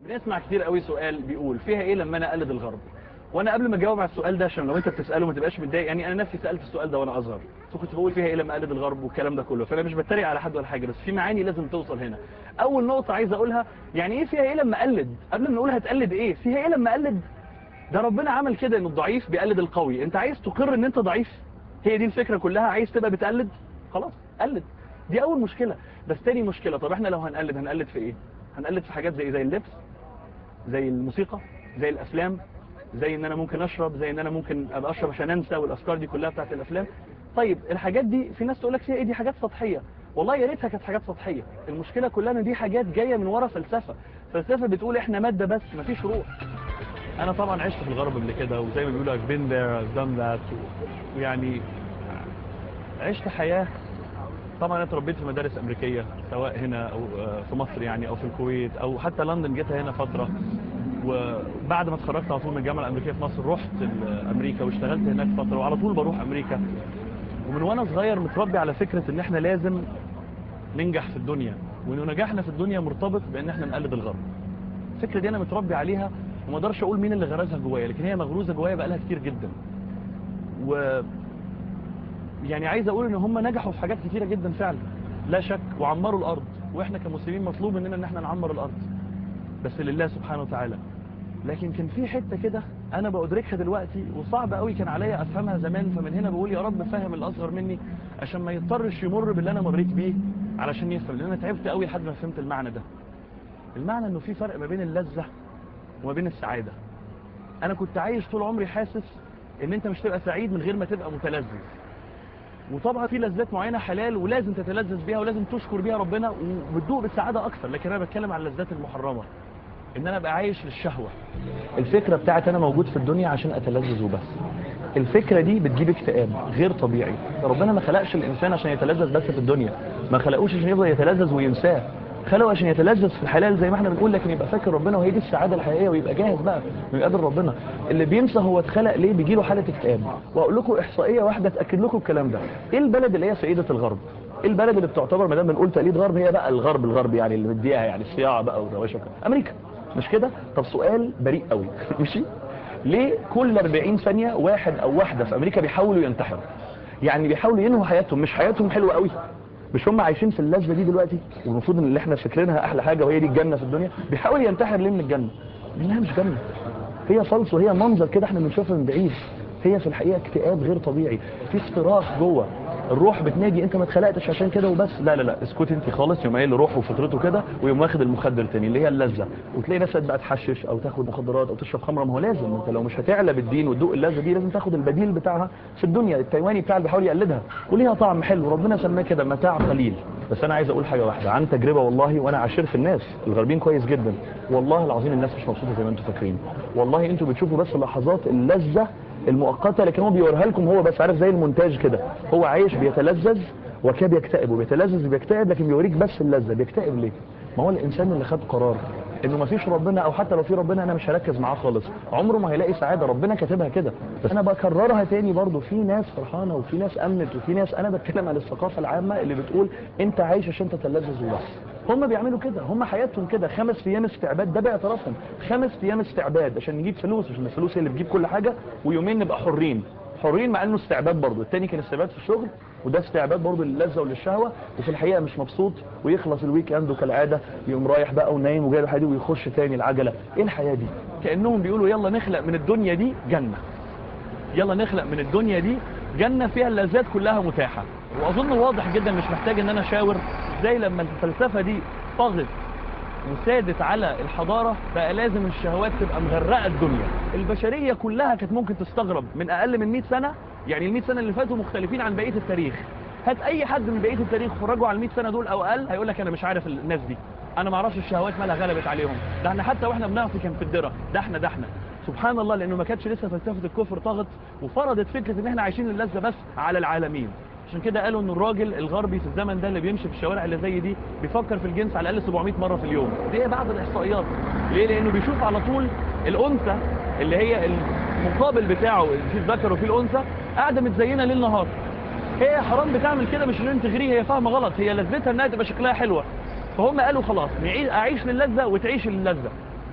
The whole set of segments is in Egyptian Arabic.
بنسمع كتير قوي سؤال بيقول فيها ايه لما انا اقلد الغرب وانا قبل ما اجاوب على السؤال ده عشان لو انت بتساله ما تبقاش متضايق يعني انا نفسي سالت السؤال ده وانا اصغر كنت بقول فيها ايه لما اقلد الغرب والكلام ده كله فانا مش بتريق على حد ولا حاجه بس في معاني لازم توصل هنا اول نقطه عايز اقولها يعني ايه فيها ايه لما اقلد قبل ما نقول هتقلد ايه فيها ايه لما اقلد ده ربنا عمل كده ان الضعيف بيقلد القوي انت عايز تقر ان انت ضعيف هي دي الفكره كلها عايز تبقى بتقلد خلاص قلد دي اول مشكله بس تاني مشكله طب احنا لو هنقلد هنقلد في ايه هنقلد في حاجات زي زي اللبس زي الموسيقى زي الافلام زي ان انا ممكن اشرب زي ان انا ممكن ابقى اشرب عشان انسى والافكار دي كلها بتاعت الافلام طيب الحاجات دي في ناس تقول لك فيها ايه دي حاجات سطحيه والله يا ريتها كانت حاجات سطحيه المشكله كلها ان دي حاجات جايه من ورا فلسفه فلسفه بتقول احنا ماده بس مفيش روح انا طبعا عشت في الغرب قبل كده وزي ما بيقولوا I've been there I've done that ويعني عشت حياه طبعا انا اتربيت في مدارس امريكيه سواء هنا او في مصر يعني او في الكويت او حتى لندن جيت هنا فتره وبعد ما اتخرجت على طول من الجامعه الامريكيه في مصر رحت امريكا واشتغلت هناك فتره وعلى طول بروح امريكا ومن وانا صغير متربي على فكره ان احنا لازم ننجح في الدنيا وان نجاحنا في الدنيا مرتبط بان احنا نقلد الغرب الفكره دي انا متربي عليها وما اقدرش اقول مين اللي غرزها جوايا لكن هي مغروزه جوايا بقالها كتير جدا و يعني عايز اقول ان هم نجحوا في حاجات كتيره جدا فعلا لا شك وعمروا الارض واحنا كمسلمين مطلوب مننا ان احنا نعمر الارض بس لله سبحانه وتعالى لكن كان في حته كده انا بادركها دلوقتي وصعب قوي كان عليا افهمها زمان فمن هنا بقول يا رب فهم الاصغر مني عشان ما يضطرش يمر باللي انا مريت بيه علشان يفهم لان انا تعبت قوي لحد ما فهمت المعنى ده المعنى انه في فرق ما بين اللذه وما بين السعاده انا كنت عايش طول عمري حاسس ان انت مش تبقى سعيد من غير ما تبقى متلذذ وطبعا في لذات معينة حلال ولازم تتلذذ بيها ولازم تشكر بيها ربنا وبتدوق بالسعادة اكثر لكن انا بتكلم عن اللذات المحرمة ان انا ابقى عايش للشهوة الفكرة بتاعت انا موجود في الدنيا عشان اتلذذ وبس الفكرة دي بتجيب اكتئاب غير طبيعي ربنا ما خلقش الانسان عشان يتلذذ بس في الدنيا ما خلقوش عشان يفضل يتلذذ وينساه خلقه عشان يتلذذ في الحلال زي ما احنا بنقول لكن يبقى فاكر ربنا وهي دي السعاده الحقيقيه ويبقى جاهز بقى انه يقابل ربنا اللي بينسى هو اتخلق ليه بيجي له حاله اكتئاب واقول لكم احصائيه واحده تاكد لكم الكلام ده ايه البلد اللي هي سيده الغرب ايه البلد اللي بتعتبر ما دام بنقول تقليد غرب هي بقى الغرب الغرب يعني اللي مديها يعني الصياعه بقى والروشه امريكا مش كده طب سؤال بريء قوي ماشي ليه كل 40 ثانيه واحد او واحده في امريكا بيحاولوا ينتحروا يعني بيحاولوا ينهوا حياتهم مش حياتهم حلوه قوي مش هم عايشين في اللذة دي دلوقتي والمفروض ان اللي احنا فاكرينها احلى حاجة وهي دي الجنة في الدنيا بيحاول ينتحر ليه من الجنة لانها مش جنة هي فلس وهي منظر كده احنا بنشوفها من بعيد هي في الحقيقة اكتئاب غير طبيعي في افتراس جوه الروح بتنادي انت ما اتخلقتش عشان كده وبس لا لا لا اسكت انت خالص يوم قايل روح وفطرته كده ويوم واخد المخدر تاني اللي هي اللذة وتلاقي ناس بقى تحشش او تاخد مخدرات او تشرب خمره ما هو لازم انت لو مش هتعلى بالدين وتدوق اللذة دي لازم تاخد البديل بتاعها في الدنيا التايواني بتاع اللي بيحاول يقلدها وليها طعم حلو ربنا سماه كده متاع قليل بس انا عايز اقول حاجه واحده عن تجربه والله وانا عاشرت الناس الغربيين كويس جدا والله العظيم الناس مش مبسوطه زي ما انتم فاكرين والله انتوا بتشوفوا بس لحظات اللذه المؤقته لكن هو بيوريها لكم هو بس عارف زي المونتاج كده هو عايش بيتلذذ وكده بيكتئب وبيتلذذ وبيكتئب لكن بيوريك بس اللذه بيكتئب ليه ما هو الانسان اللي خد قرار انه ما فيش ربنا او حتى لو في ربنا انا مش هركز معاه خالص عمره ما هيلاقي سعاده ربنا كاتبها كده بس انا بكررها تاني برضو في ناس فرحانه وفي ناس امنت وفي ناس انا بتكلم عن الثقافه العامه اللي بتقول انت عايش عشان تتلذذ وبس هم بيعملوا كده هم حياتهم كده خمس ايام استعباد ده باعترافهم خمس ايام استعباد عشان نجيب فلوس عشان الفلوس هي اللي بتجيب كل حاجه ويومين نبقى حرين حرين مع انه استعباد برضه التاني كان استعباد في الشغل وده استعباد برضه للذه وللشهوه وفي الحقيقه مش مبسوط ويخلص الويك اند وكالعاده يقوم رايح بقى ونايم وجايب الحياه دي ويخش تاني العجله ايه الحياه دي كانهم بيقولوا يلا نخلق من الدنيا دي جنه يلا نخلق من الدنيا دي جنه فيها اللذات كلها متاحه واظن واضح جدا مش محتاج ان انا اشاور ازاي لما الفلسفه دي طغت وسادت على الحضارة بقى لازم الشهوات تبقى مغرقة الدنيا البشرية كلها كانت ممكن تستغرب من أقل من 100 سنة يعني ال 100 سنة اللي فاتوا مختلفين عن بقية التاريخ هات أي حد من بقية التاريخ فرجوا على ال 100 سنة دول أو أقل هيقول لك أنا مش عارف الناس دي أنا ما اعرفش الشهوات مالها غلبت عليهم ده احنا حتى واحنا بنعصي كان في الدرة ده احنا ده احنا سبحان الله لأنه ما كانتش لسه فلسفة الكفر طغت وفرضت فكرة إن احنا عايشين اللذة بس على العالمين عشان كده قالوا ان الراجل الغربي في الزمن ده اللي بيمشي في الشوارع اللي زي دي بيفكر في الجنس على الاقل 700 مره في اليوم دي بعض الاحصائيات ليه لانه بيشوف على طول الانثى اللي هي المقابل بتاعه اللي فيه الذكر وفيه الانثى قاعده متزينه ليل نهار هي حرام بتعمل كده مش عشان تغريه هي فاهمه غلط هي لذتها انها تبقى شكلها حلوه فهم قالوا خلاص نعيش اعيش للذه وتعيش للذه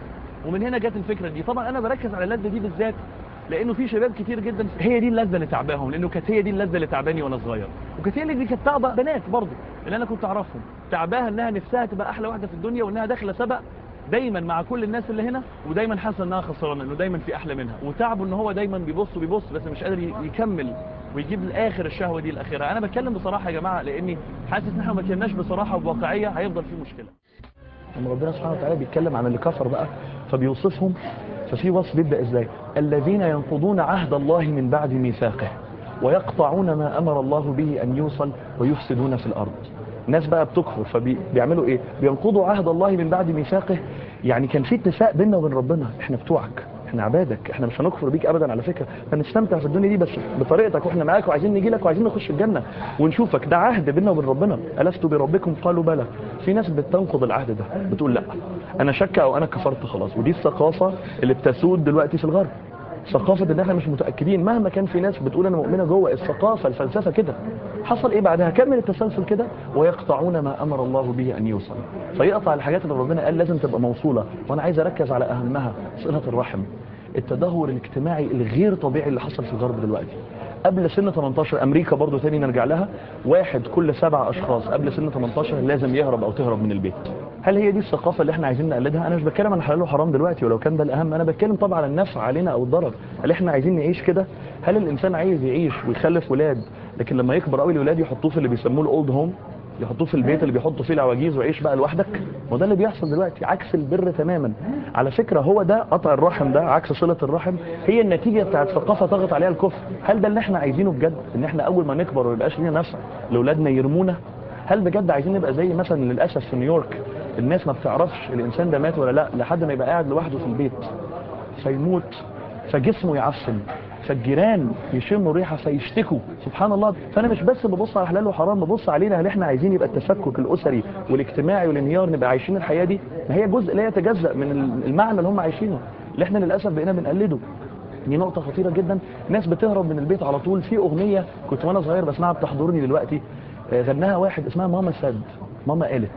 ومن هنا جت الفكره دي طبعا انا بركز على اللذه دي بالذات لانه في شباب كتير جدا هي دي اللذه اللي تعباهم لانه كانت هي دي اللذه اللي تعباني وانا صغير وكانت هي اللي كانت تعبى بنات برضه اللي انا كنت اعرفهم تعباها انها نفسها تبقى احلى واحده في الدنيا وانها داخله سبق دايما مع كل الناس اللي هنا ودايما حاسه انها خسرانه انه دايما في احلى منها وتعبه ان هو دايما بيبص وبيبص بس مش قادر يكمل ويجيب الاخر الشهوه دي الاخيره انا بتكلم بصراحه يا جماعه لاني حاسس ان احنا ما اتكلمناش بصراحه وبواقعيه هيفضل في مشكله لما ربنا سبحانه وتعالى بيتكلم عن اللي كفر بقى فبيوصفهم ففي وصف بيبدا ازاي الذين ينقضون عهد الله من بعد ميثاقه ويقطعون ما امر الله به ان يوصل ويفسدون في الارض ناس بقى بتكفر فبيعملوا ايه بينقضوا عهد الله من بعد ميثاقه يعني كان في اتفاق بيننا وبين ربنا احنا بتوعك احنا عبادك احنا مش هنكفر بيك ابدا على فكره هنستمتع في الدنيا دي بس بطريقتك واحنا معاك وعايزين نجي لك وعايزين نخش الجنه ونشوفك ده عهد بيننا وبين ربنا الست بربكم قالوا بلى في ناس بتنقض العهد ده بتقول لا انا شك او انا كفرت خلاص ودي الثقافه اللي بتسود دلوقتي في الغرب ثقافة ان احنا مش متأكدين مهما كان في ناس بتقول انا مؤمنة جوه الثقافة الفلسفة كده حصل ايه بعدها كمل التسلسل كده ويقطعون ما امر الله به ان يوصل فيقطع الحاجات اللي ربنا قال لازم تبقى موصولة وانا عايز اركز على اهمها صلة الرحم التدهور الاجتماعي الغير طبيعي اللي حصل في الغرب دلوقتي قبل سن 18 امريكا برضو تاني نرجع لها واحد كل سبع اشخاص قبل سن 18 لازم يهرب او تهرب من البيت هل هي دي الثقافه اللي احنا عايزين نقلدها انا مش بتكلم عن حلال وحرام دلوقتي ولو كان ده الاهم انا بتكلم طبعا عن النفع علينا او الضرر هل احنا عايزين نعيش كده هل الانسان عايز يعيش ويخلف ولاد لكن لما يكبر قوي الولاد يحطوه في اللي بيسموه الاولد هوم يحطوه في البيت اللي بيحطوا فيه العواجيز ويعيش بقى لوحدك وده اللي بيحصل دلوقتي عكس البر تماما على فكرة هو ده قطع الرحم ده عكس صلة الرحم هي النتيجة بتاعت ثقافة طغت عليها الكفر هل ده اللي احنا عايزينه بجد ان احنا اول ما نكبر ويبقاش لينا نفع لاولادنا يرمونا هل بجد عايزين نبقى زي مثلا للاسف في نيويورك الناس ما بتعرفش الانسان ده مات ولا لا لحد ما يبقى قاعد لوحده في البيت فيموت فجسمه يعفن فالجيران يشموا ريحه فيشتكوا سبحان الله فانا مش بس ببص على حلال وحرام ببص علينا هل احنا عايزين يبقى التفكك الاسري والاجتماعي والانهيار نبقى عايشين الحياه دي ما هي جزء لا يتجزا من المعنى اللي هم عايشينه اللي احنا للاسف بقينا بنقلده دي نقطة خطيرة جدا ناس بتهرب من البيت على طول في أغنية كنت وأنا صغير بسمعها بتحضرني دلوقتي غناها واحد اسمها ماما ساد ماما قالت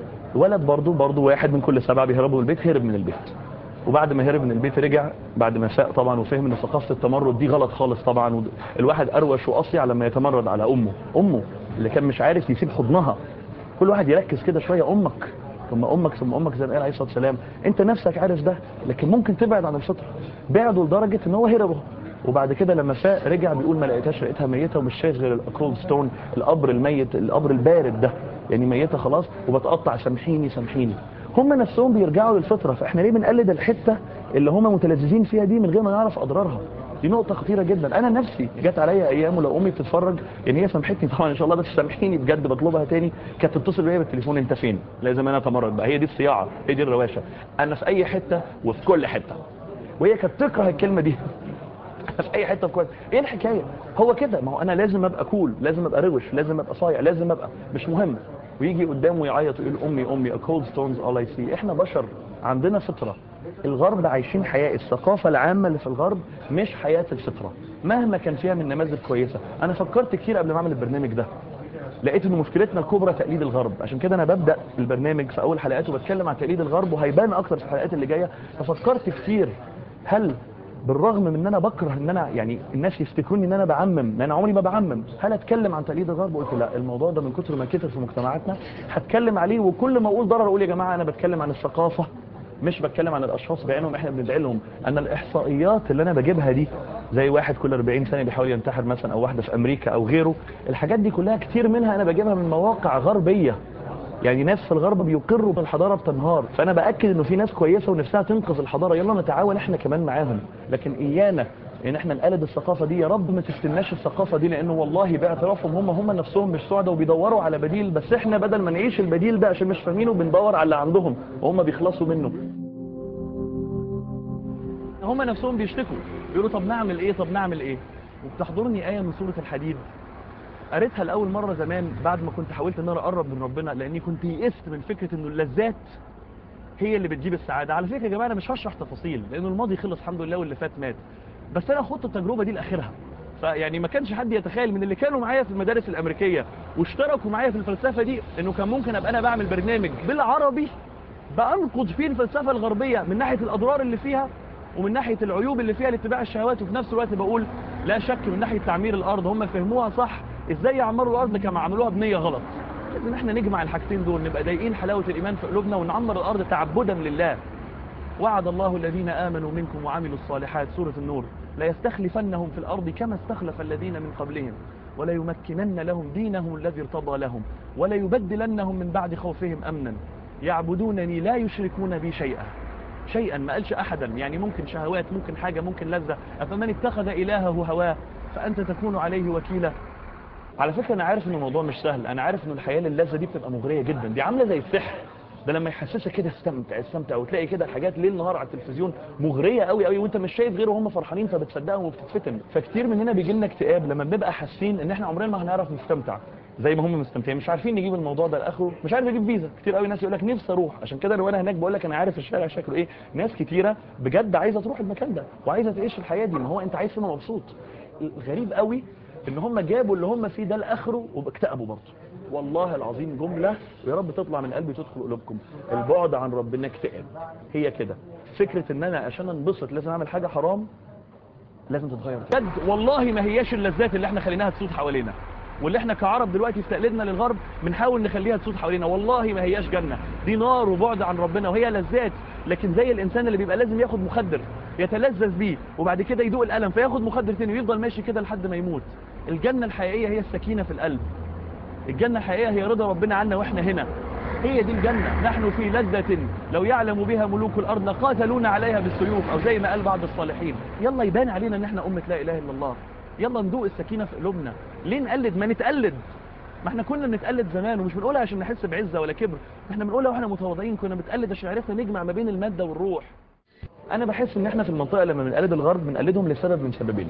ولد برضو برضو واحد من كل سبعة بيهربوا من البيت هرب من البيت وبعد ما هرب من البيت رجع بعد ما فاق طبعا وفهم ان ثقافه التمرد دي غلط خالص طبعا الواحد اروش واصيع لما يتمرد على امه امه اللي كان مش عارف يسيب حضنها كل واحد يركز كده شويه امك ثم امك ثم امك زي ما قال عليه الصلاه والسلام انت نفسك عارف ده لكن ممكن تبعد عن الفطره بعده لدرجه ان هو هرب وبعد كده لما فاق رجع بيقول ما لقيتهاش لقيتها ميته ومش شايف غير الكولد ستون القبر الميت القبر البارد ده يعني ميته خلاص وبتقطع سامحيني سامحيني هم نفسهم بيرجعوا للفطره فاحنا ليه بنقلد الحته اللي هم متلذذين فيها دي من غير ما نعرف اضرارها دي نقطة خطيرة جدا أنا نفسي جت عليا أيام ولو أمي بتتفرج يعني هي سامحتني طبعا إن شاء الله بس سامحيني بجد بطلبها تاني كانت تتصل بيا بالتليفون أنت فين؟ لازم أنا أتمرد بقى هي دي الصياعة هي دي الرواشة أنا في أي حتة وفي كل حتة وهي كانت تكره الكلمة دي في اي حته في كويس ايه الحكايه هو كده ما هو انا لازم ابقى كول لازم ابقى روش لازم ابقى صايع لازم ابقى مش مهم ويجي قدامه يعيط ويقول امي امي a cold stones all I see احنا بشر عندنا فطره الغرب عايشين حياه الثقافه العامه اللي في الغرب مش حياه الفطره مهما كان فيها من نماذج كويسه انا فكرت كتير قبل ما اعمل البرنامج ده لقيت ان مشكلتنا الكبرى تقليد الغرب عشان كده انا ببدا البرنامج في اول حلقات وبتكلم عن تقليد الغرب وهيبان اكتر في الحلقات اللي جايه ففكرت كتير هل بالرغم من ان انا بكره ان انا يعني الناس يفتكروني ان انا بعمم لان انا عمري ما بعمم هل اتكلم عن تقليد الغرب قلت لا الموضوع ده من كتر ما كتر في مجتمعاتنا هتكلم عليه وكل ما اقول ضرر اقول يا جماعه انا بتكلم عن الثقافه مش بتكلم عن الاشخاص بعينهم احنا بندعي لهم انا الاحصائيات اللي انا بجيبها دي زي واحد كل 40 سنه بيحاول ينتحر مثلا او واحده في امريكا او غيره الحاجات دي كلها كتير منها انا بجيبها من مواقع غربيه يعني ناس في الغرب بيقروا بالحضاره بتنهار فانا باكد انه في ناس كويسه ونفسها تنقذ الحضاره يلا نتعاون احنا كمان معاهم لكن ايانا ان احنا نقلد الثقافه دي يا رب ما تستناش الثقافه دي لانه والله باعترافهم هم هم نفسهم مش سعداء وبيدوروا على بديل بس احنا بدل ما نعيش البديل ده عشان مش فاهمينه بندور على اللي عندهم وهم بيخلصوا منه هم نفسهم بيشتكوا بيقولوا طب نعمل ايه طب نعمل ايه وبتحضرني ايه من سوره الحديد قريتها لاول مره زمان بعد ما كنت حاولت ان انا اقرب من ربنا لاني كنت يئست من فكره انه اللذات هي اللي بتجيب السعاده على فكره يا جماعه انا مش هشرح تفاصيل لان الماضي خلص الحمد لله واللي فات مات بس انا خدت التجربه دي لاخرها فيعني ما كانش حد يتخيل من اللي كانوا معايا في المدارس الامريكيه واشتركوا معايا في الفلسفه دي انه كان ممكن ابقى انا بعمل برنامج بالعربي بأنقض فيه الفلسفة الغربية من ناحية الأضرار اللي فيها ومن ناحية العيوب اللي فيها لاتباع الشهوات وفي نفس الوقت بقول لا شك من ناحية تعمير الأرض هم فهموها صح ازاي يعمروا الأرض كما عملوها بنية غلط لازم احنا نجمع الحاجتين دول نبقى ضايقين حلاوة الإيمان في قلوبنا ونعمر الأرض تعبدا لله وعد الله الذين آمنوا منكم وعملوا الصالحات سورة النور لا يستخلفنهم في الأرض كما استخلف الذين من قبلهم ولا يمكنن لهم دينهم الذي ارتضى لهم ولا يبدلنهم من بعد خوفهم أمنا يعبدونني لا يشركون بي شيئا شيئا ما قالش أحدا يعني ممكن شهوات ممكن حاجة ممكن لذة أفمن اتخذ إلهه هواه فأنت تكون عليه وكيلا على فكرة أنا عارف إن الموضوع مش سهل أنا عارف إن الحياة للذة دي بتبقى مغرية جدا دي عاملة زي السحر ده لما يحسسك كده استمتع استمتع وتلاقي كده الحاجات ليل نهار على التلفزيون مغريه قوي قوي وانت مش شايف غيره وهم فرحانين فبتصدقهم وبتتفتن فكتير مننا بيجي لنا اكتئاب لما بنبقى حاسين ان احنا عمرنا ما هنعرف نستمتع زي ما هم مستمتعين مش عارفين نجيب الموضوع ده لاخره مش عارف اجيب فيزا كتير قوي ناس يقول لك نفسي اروح عشان كده انا وانا هناك بقول لك انا عارف الشارع شكله ايه ناس كتيره بجد عايزه تروح المكان ده وعايزه تعيش الحياه دي ما هو انت عايز تبقى مبسوط الغريب قوي ان هم جابوا اللي هم فيه ده لاخره وباكتئبوا برضه والله العظيم جملة ويا رب تطلع من قلبي تدخل قلوبكم البعد عن ربنا اكتئاب هي كده فكرة ان انا عشان انبسط لازم اعمل حاجة حرام لازم تتغير بجد والله ما هياش اللذات اللي احنا خليناها تسود حوالينا واللي احنا كعرب دلوقتي في تقليدنا للغرب بنحاول نخليها تسود حوالينا والله ما هياش جنة دي نار وبعد عن ربنا وهي لذات لكن زي الانسان اللي بيبقى لازم ياخد مخدر يتلذذ بيه وبعد كده يدوق الالم فياخد مخدر تاني ويفضل ماشي كده لحد ما يموت الجنة الحقيقية هي السكينة في القلب الجنة الحقيقية هي رضا ربنا عنا واحنا هنا هي دي الجنة نحن في لذة لو يعلم بها ملوك الأرض لقاتلونا عليها بالسيوف أو زي ما قال بعض الصالحين يلا يبان علينا ان احنا أمة لا إله إلا الله يلا ندوق السكينة في قلوبنا ليه نقلد ما نتقلد ما احنا كنا بنتقلد زمان ومش بنقولها عشان نحس بعزة ولا كبر احنا بنقولها واحنا متواضعين كنا بنتقلد عشان عرفنا نجمع ما بين المادة والروح انا بحس ان احنا في المنطقة لما بنقلد الغرب بنقلدهم لسبب من سببين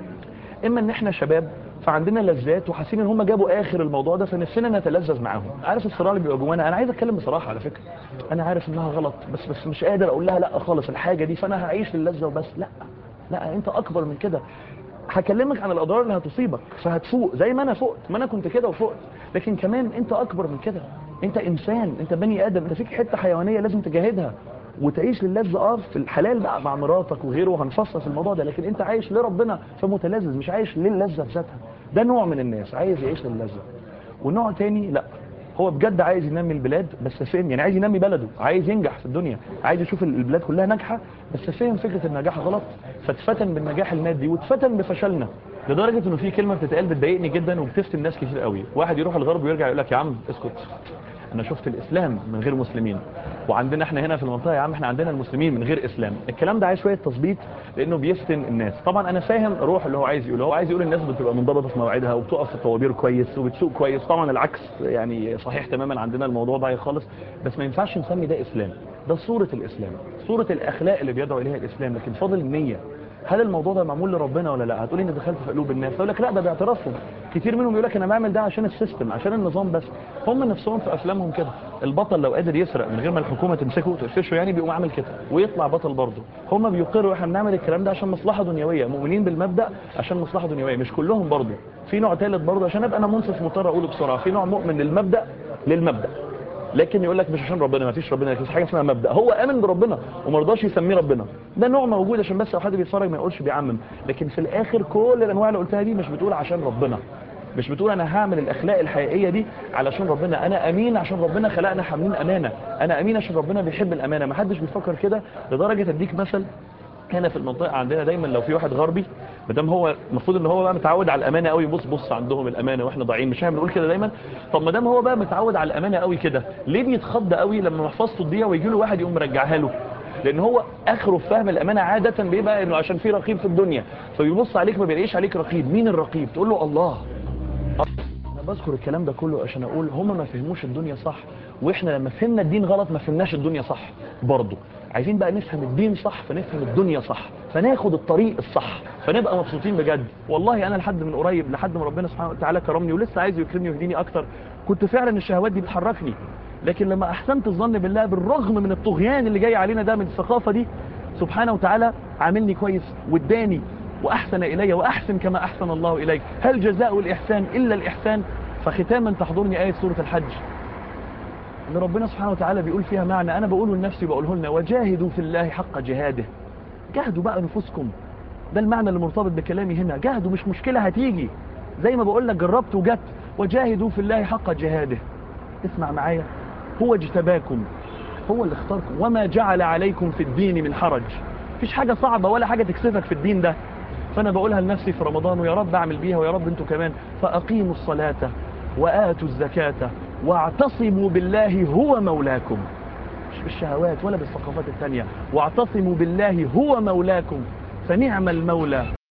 اما ان احنا شباب فعندنا لذات وحاسين ان هم جابوا اخر الموضوع ده فنفسنا نتلذذ معاهم عارف الصراع اللي بيبقى جوانا انا عايز اتكلم بصراحه على فكره انا عارف انها غلط بس بس مش قادر اقول لها لا خالص الحاجه دي فانا هعيش للذه وبس لا لا انت اكبر من كده هكلمك عن الاضرار اللي هتصيبك فهتفوق زي ما انا فقت ما انا كنت كده وفقت لكن كمان انت اكبر من كده انت انسان انت بني ادم انت فيك حته حيوانيه لازم تجاهدها وتعيش للذة اه في الحلال بقى مع مراتك وغيره وهنفصل في الموضوع ده لكن انت عايش لربنا فمتلذذ مش عايش للذة بذاتها ده نوع من الناس عايز يعيش للذة ونوع تاني لا هو بجد عايز ينمي البلاد بس فهم يعني عايز ينمي بلده عايز ينجح في الدنيا عايز يشوف البلاد كلها ناجحه بس فهم فكره النجاح غلط فاتفتن بالنجاح المادي واتفتن بفشلنا لدرجه انه في كلمه بتتقال بتضايقني جدا وبتفتن ناس كتير قوي واحد يروح الغرب ويرجع يقول لك يا عم اسكت انا شفت الاسلام من غير مسلمين وعندنا احنا هنا في المنطقه يا عم احنا عندنا المسلمين من غير اسلام الكلام ده عايز شويه تظبيط لانه بيفتن الناس طبعا انا فاهم روح اللي هو عايز يقوله هو عايز يقول الناس بتبقى منضبطه في مواعيدها وبتقف في الطوابير كويس وبتسوق كويس طبعا العكس يعني صحيح تماما عندنا الموضوع ضايع خالص بس ما ينفعش نسمي ده اسلام ده صوره الاسلام صوره الاخلاق اللي بيدعو اليها الاسلام لكن فاضل النيه هل الموضوع ده معمول لربنا ولا لا هتقولي انت دخلت في قلوب الناس اقول لك لا ده باعترافهم كتير منهم يقول لك انا بعمل ده عشان السيستم عشان النظام بس هم نفسهم في افلامهم كده البطل لو قادر يسرق من غير ما الحكومه تمسكه وتقفشه يعني بيقوم عامل كده ويطلع بطل برضه هم بيقروا احنا بنعمل الكلام ده عشان مصلحه دنيويه مؤمنين بالمبدا عشان مصلحه دنيويه مش كلهم برضه في نوع ثالث برضه عشان ابقى انا منصف مضطر اقوله بسرعه في نوع مؤمن للمبدا للمبدا لكن يقول لك مش عشان ربنا ما فيش ربنا لكن في حاجه اسمها مبدا هو امن بربنا وما رضاش يسميه ربنا ده نوع موجود عشان بس لو حد بيتفرج ما يقولش بيعمم لكن في الاخر كل الانواع اللي قلتها دي مش بتقول عشان ربنا مش بتقول انا هعمل الاخلاق الحقيقيه دي علشان ربنا انا امين عشان ربنا خلقنا حاملين امانه انا امين عشان ربنا بيحب الامانه ما حدش بيفكر كده لدرجه اديك مثل هنا في المنطقه عندنا دايما لو في واحد غربي ما دام هو المفروض ان هو بقى متعود على الامانه قوي بص بص عندهم الامانه واحنا ضايعين مش احنا بنقول كده دايما طب ما دام هو بقى متعود على الامانه قوي كده ليه بيتخض قوي لما محفظته تضيع ويجي له واحد يقوم مرجعها له لان هو اخره في فهم الامانه عاده بيبقى انه عشان في رقيب في الدنيا فبيبص عليك ما بيلاقيش عليك رقيب مين الرقيب تقول له الله انا بذكر الكلام ده كله عشان اقول هم ما فهموش الدنيا صح واحنا لما فهمنا الدين غلط ما فهمناش الدنيا صح برضه عايزين بقى نفهم الدين صح فنفهم الدنيا صح فناخد الطريق الصح فنبقى مبسوطين بجد والله انا لحد من قريب لحد ما ربنا سبحانه وتعالى كرمني ولسه عايز يكرمني ويهديني اكتر كنت فعلا الشهوات دي بتحركني لكن لما احسنت الظن بالله بالرغم من الطغيان اللي جاي علينا ده من الثقافه دي سبحانه وتعالى عاملني كويس واداني واحسن الي واحسن كما احسن الله اليك هل جزاء الاحسان الا الاحسان فختاما تحضرني ايه سوره الحج ان ربنا سبحانه وتعالى بيقول فيها معنى انا بقوله لنفسي بقوله لنا وجاهدوا في الله حق جهاده جاهدوا بقى نفوسكم ده المعنى اللي مرتبط بكلامي هنا جاهدوا مش مشكلة هتيجي زي ما بقول لك جربت وجت وجاهدوا في الله حق جهاده اسمع معايا هو اجتباكم هو اللي اختاركم وما جعل عليكم في الدين من حرج مفيش حاجة صعبة ولا حاجة تكسفك في الدين ده فانا بقولها لنفسي في رمضان ويا رب اعمل بيها ويا رب انتوا كمان فاقيموا الصلاة واتوا الزكاة واعتصموا بالله هو مولاكم مش بالشهوات ولا بالثقافات التانية واعتصموا بالله هو مولاكم فنعم المولى